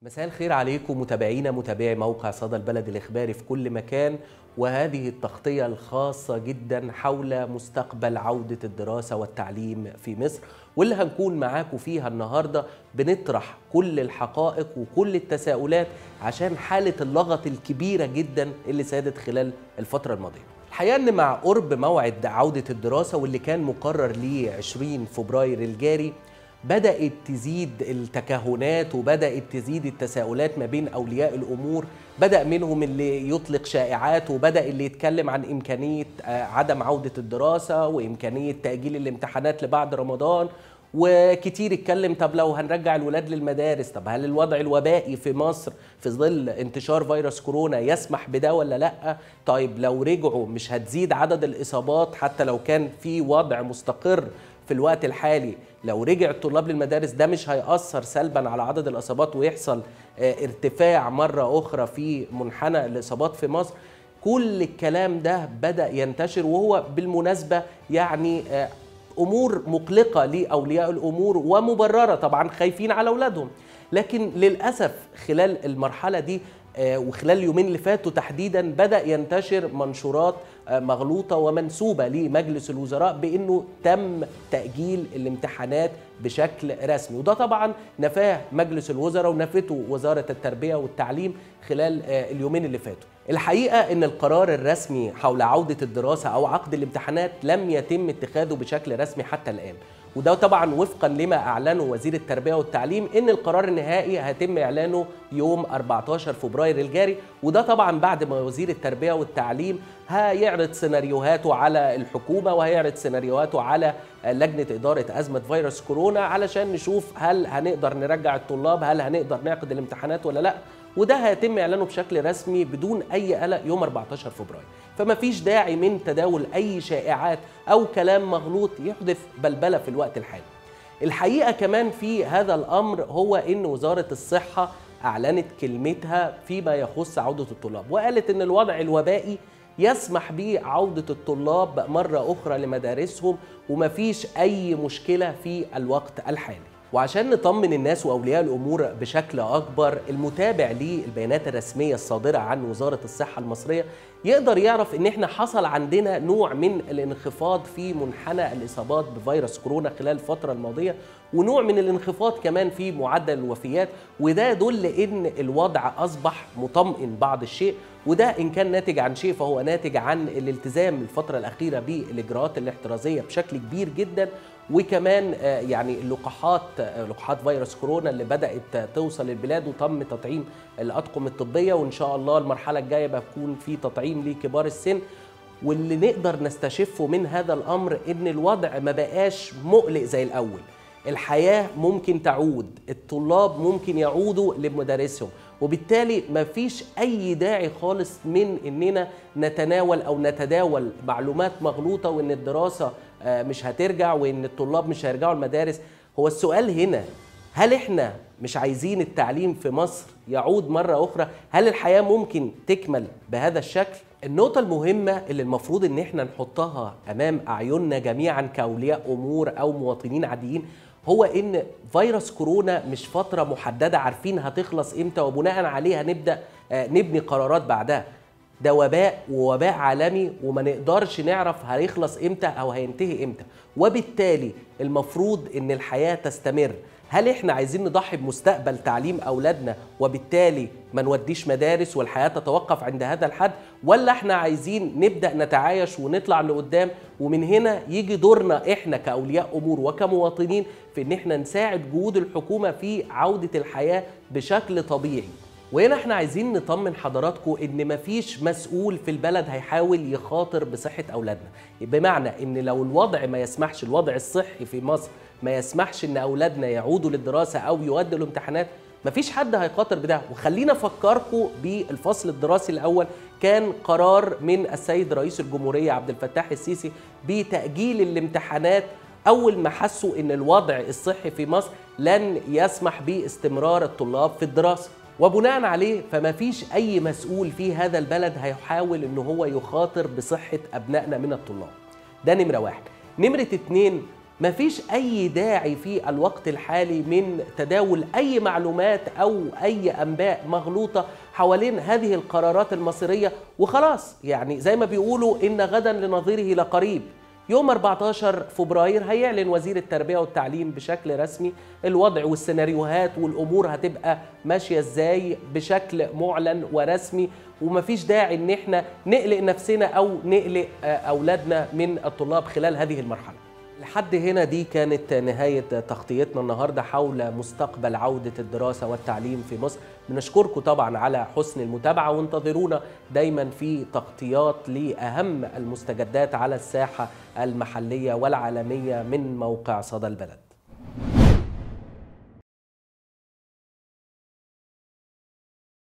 مساء الخير عليكم متابعينا متابعي موقع صدى البلد الإخباري في كل مكان وهذه التغطية الخاصة جدا حول مستقبل عودة الدراسة والتعليم في مصر واللي هنكون معاكم فيها النهاردة بنطرح كل الحقائق وكل التساؤلات عشان حالة اللغط الكبيرة جدا اللي سادت خلال الفترة الماضية الحقيقة ان مع قرب موعد عودة الدراسة واللي كان مقرر ل 20 فبراير الجاري بدأت تزيد التكهنات وبدأت تزيد التساؤلات ما بين أولياء الأمور بدأ منهم اللي يطلق شائعات وبدأ اللي يتكلم عن إمكانية عدم عودة الدراسة وإمكانية تأجيل الامتحانات لبعد رمضان وكتير اتكلم طب لو هنرجع الولاد للمدارس طب هل الوضع الوبائي في مصر في ظل انتشار فيروس كورونا يسمح بده ولا لا طيب لو رجعوا مش هتزيد عدد الإصابات حتى لو كان في وضع مستقر في الوقت الحالي لو رجع الطلاب للمدارس ده مش هيأثر سلبا على عدد الإصابات ويحصل ارتفاع مرة أخرى في منحنى الإصابات في مصر كل الكلام ده بدأ ينتشر وهو بالمناسبة يعني أمور مقلقة لأولياء الأمور ومبررة طبعا خايفين على أولادهم لكن للأسف خلال المرحلة دي وخلال اليومين اللي فاتوا تحديدا بدا ينتشر منشورات مغلوطه ومنسوبه لمجلس الوزراء بانه تم تاجيل الامتحانات بشكل رسمي وده طبعا نفاه مجلس الوزراء ونفته وزاره التربيه والتعليم خلال اليومين اللي فاتوا الحقيقه ان القرار الرسمي حول عوده الدراسه او عقد الامتحانات لم يتم اتخاذه بشكل رسمي حتى الان وده طبعا وفقا لما اعلنه وزير التربيه والتعليم ان القرار النهائي هيتم اعلانه يوم 14 فبراير الجاري وده طبعا بعد ما وزير التربيه والتعليم هيعرض سيناريوهاته على الحكومه وهيعرض سيناريوهاته على لجنه اداره ازمه فيروس كورونا علشان نشوف هل هنقدر نرجع الطلاب هل هنقدر نعقد الامتحانات ولا لا وده هيتم اعلانه بشكل رسمي بدون اي قلق يوم 14 فبراير فما فيش داعي من تداول اي شائعات او كلام مغلوط يحدث بلبله في الوقت الحالي الحقيقه كمان في هذا الامر هو ان وزاره الصحه اعلنت كلمتها فيما يخص عوده الطلاب وقالت ان الوضع الوبائي يسمح بعودة الطلاب مرة أخرى لمدارسهم ومفيش أي مشكلة في الوقت الحالي وعشان نطمن الناس واولياء الامور بشكل اكبر المتابع للبيانات الرسميه الصادره عن وزاره الصحه المصريه يقدر يعرف ان احنا حصل عندنا نوع من الانخفاض في منحنى الاصابات بفيروس كورونا خلال الفتره الماضيه ونوع من الانخفاض كمان في معدل الوفيات وده يدل ان الوضع اصبح مطمئن بعض الشيء وده ان كان ناتج عن شيء فهو ناتج عن الالتزام الفتره الاخيره بالاجراءات الاحترازيه بشكل كبير جدا وكمان يعني اللقاحات لقاحات فيروس كورونا اللي بدات توصل للبلاد وتم تطعيم الاطقم الطبيه وان شاء الله المرحله الجايه بيكون في تطعيم لكبار السن واللي نقدر نستشفه من هذا الامر ان الوضع ما بقاش مقلق زي الاول الحياه ممكن تعود الطلاب ممكن يعودوا لمدارسهم وبالتالي ما فيش اي داعي خالص من اننا نتناول او نتداول معلومات مغلوطه وان الدراسه مش هترجع وان الطلاب مش هيرجعوا المدارس هو السؤال هنا هل احنا مش عايزين التعليم في مصر يعود مرة أخرى هل الحياة ممكن تكمل بهذا الشكل النقطة المهمة اللي المفروض ان احنا نحطها امام اعيننا جميعا كاولياء امور او مواطنين عاديين هو ان فيروس كورونا مش فترة محددة عارفين هتخلص امتى وبناء عليها نبدأ نبني قرارات بعدها ده وباء ووباء عالمي وما نقدرش نعرف هيخلص امتى او هينتهي امتى وبالتالي المفروض ان الحياه تستمر هل احنا عايزين نضحي بمستقبل تعليم اولادنا وبالتالي ما نوديش مدارس والحياه تتوقف عند هذا الحد ولا احنا عايزين نبدا نتعايش ونطلع لقدام ومن هنا يجي دورنا احنا كاولياء امور وكمواطنين في ان احنا نساعد جهود الحكومه في عوده الحياه بشكل طبيعي وهنا احنا عايزين نطمن حضراتكم ان مفيش مسؤول في البلد هيحاول يخاطر بصحه اولادنا بمعنى ان لو الوضع ما يسمحش الوضع الصحي في مصر ما يسمحش ان اولادنا يعودوا للدراسه او يؤدوا الامتحانات مفيش حد هيخاطر بده وخلينا افكركم بالفصل الدراسي الاول كان قرار من السيد رئيس الجمهوريه عبد الفتاح السيسي بتاجيل الامتحانات اول ما حسوا ان الوضع الصحي في مصر لن يسمح باستمرار الطلاب في الدراسه وبناء عليه فما فيش اي مسؤول في هذا البلد هيحاول ان هو يخاطر بصحه ابنائنا من الطلاب ده نمره واحد نمره اتنين مفيش أي داعي في الوقت الحالي من تداول أي معلومات أو أي أنباء مغلوطة حوالين هذه القرارات المصيرية وخلاص يعني زي ما بيقولوا إن غدا لنظيره لقريب يوم 14 فبراير هيعلن وزير التربية والتعليم بشكل رسمي الوضع والسيناريوهات والأمور هتبقى ماشية ازاي بشكل معلن ورسمي ومفيش داعي ان احنا نقلق نفسنا او نقلق اولادنا من الطلاب خلال هذه المرحلة لحد هنا دي كانت نهاية تغطيتنا النهاردة حول مستقبل عودة الدراسة والتعليم في مصر بنشكركم طبعا على حسن المتابعة وانتظرونا دايما في تغطيات لأهم المستجدات على الساحة المحلية والعالمية من موقع صدى البلد